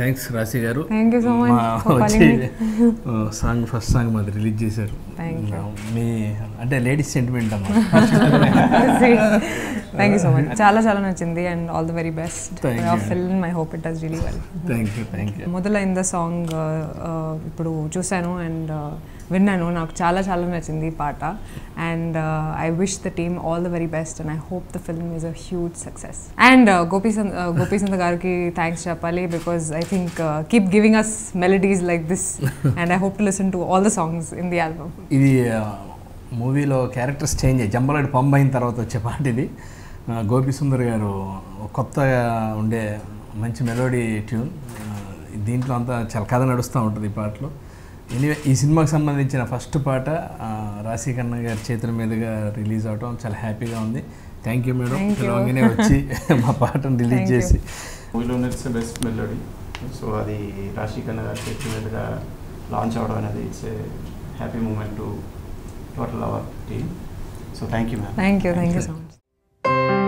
Thanks రాశి గారు Thank you so much మా for calling వచ్చి me. సాంగ్ ఫస్ట్ సాంగ్ మాది రిలీజ్ చేశారు Thank you. మీ అంటే లేడీస్ సెంటిమెంట్ అమ్మా థ్యాంక్ యూ సో మచ్ చాలా చాలా నచ్చింది and all the very best Thank you. Film I hope it does really well thank you thank you మొదలైంద song ఇప్పుడు చూశాను అండ్ విన్నాను నాకు చాలా చాలా నచ్చింది ఈ పాట and I wish the team all the very best and I hope the film is a huge success and Gopi Sundar Gopi Sundar గారికి థ్యాంక్స్ చెప్పాలి because I think keep giving us melodies like this and I hope to listen to all the songs in the album ఇది మూవీలో characters change అయ్యి జంబలడి పంబ్ అయిన తర్వాత వచ్చే పాట ఇది ఆ, గోపి సుందర్ గారు కొత్తగా ఉండే మంచి మెలోడీ ట్యూన్ ఆ, దీంట్లో అంతా చాలా కథ నడుస్తూ ఉంటుంది ఈ పాటలో ఎనీవే ఈ సినిమాకి సంబంధించిన ఫస్ట్ పాట ఆ, రాశి కన్న గారి చేతుల మీదుగా రిలీజ్ అవడం చాలా హ్యాపీగా ఉంది thank you madam Thank you. పిలవగానే వచ్చి మా పాటను రిలీజ్ Thank you. చేసి మూవీలో ఇట్స్ బెస్ట్ మెలోడీ సో అది రాశి ఖన్నా గారి చేతి మీదుగా లాంచ్ అవడం అనేది it's a happy moment to total our team so thank you ma'am thank you thank you so much